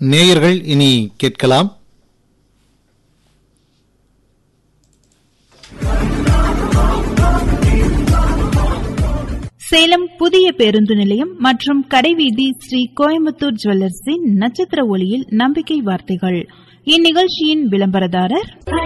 நேயர்கள் இனி கேட்கலாம் சேலம் புதிய பேருந்து நிலையம் மற்றும் கடைவீதி ஸ்ரீ கோயம்புத்தூர் ஜுவல்லர்ஸின் நட்சத்திர ஒளியில் நம்பிக்கை வார்த்தைகள் இந்நிகழ்ச்சியின் விளம்பரதாரர்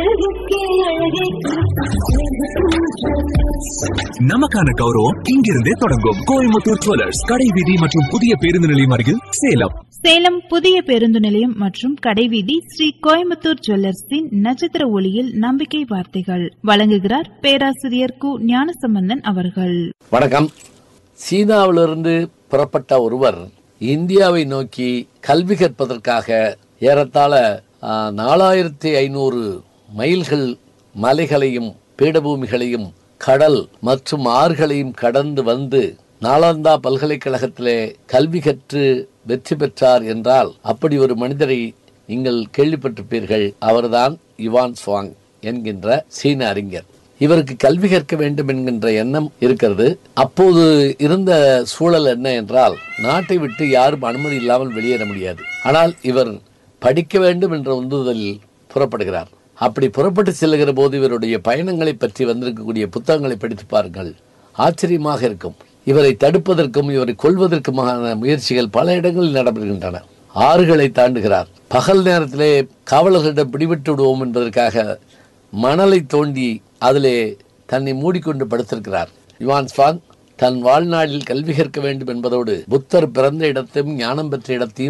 நமக்கான கௌரவம் இங்கிருந்தே தொடங்கும் கோயம்புத்தூர் ஜுவல்லர்ஸ் கடை வீதி மற்றும் புதிய பேருந்து நிலையம் அருகில் சேலம் சேலம் புதிய பேருந்து நிலையம் மற்றும் கடைவீதி ஸ்ரீ கோயம்புத்தூர் ஜுவல்லர்ஸின் நட்சத்திர ஒளியில் நம்பிக்கை வார்த்தைகள் வழங்குகிறார் பேராசிரியர் கு ஞானசம்பந்தன் அவர்கள் வணக்கம் சீனாவிலிருந்து புறப்பட்ட ஒருவர் இந்தியாவை நோக்கி கல்வி கற்பதற்காக ஏறத்தாழ நாலாயிரத்தி ஐநூறு மைல்கள் மலைகளையும் பீடபூமிகளையும் கடல் மற்றும் ஆறுகளையும் கடந்து வந்து நாலாந்தா பல்கலைக்கழகத்திலே கல்வி கற்று வெற்றி பெற்றார் என்றால் அப்படி ஒரு மனிதரை நீங்கள் கேள்விப்பட்டிருப்பீர்கள் அவர்தான் யுவான் சுவாங் என்கின்ற சீன அறிஞர் இவருக்கு கல்வி கற்க வேண்டும் என்கின்ற எண்ணம் இருக்கிறது அப்போது இருந்த சூழல் என்ன என்றால் நாட்டை விட்டு யாரும் அனுமதி இல்லாமல் வெளியேற முடியாது ஆனால் இவர் படிக்க வேண்டும் என்ற உந்துதலில் புறப்படுகிறார் அப்படி புறப்பட்டு செல்லுகிற போது இவருடைய பயணங்களை பற்றி வந்திருக்கக்கூடிய புத்தகங்களை படித்து பாருங்கள் ஆச்சரியமாக இருக்கும் இவரை தடுப்பதற்கும் இவரை கொள்வதற்குமான முயற்சிகள் பல இடங்களில் நடைபெறுகின்றன ஆறுகளை தாண்டுகிறார் பகல் நேரத்திலே காவலர்களிடம் பிடிபட்டு விடுவோம் என்பதற்காக மணலை தோண்டி அதிலே தன்னை மூடிக்கொண்டு படுத்திருக்கிறார் யுவான் ஸ்வாங் தன் வாழ்நாளில் கல்வி கற்க வேண்டும் என்பதோடு புத்தர் பிறந்த இடத்தையும் ஞானம் பெற்ற இடத்தையும்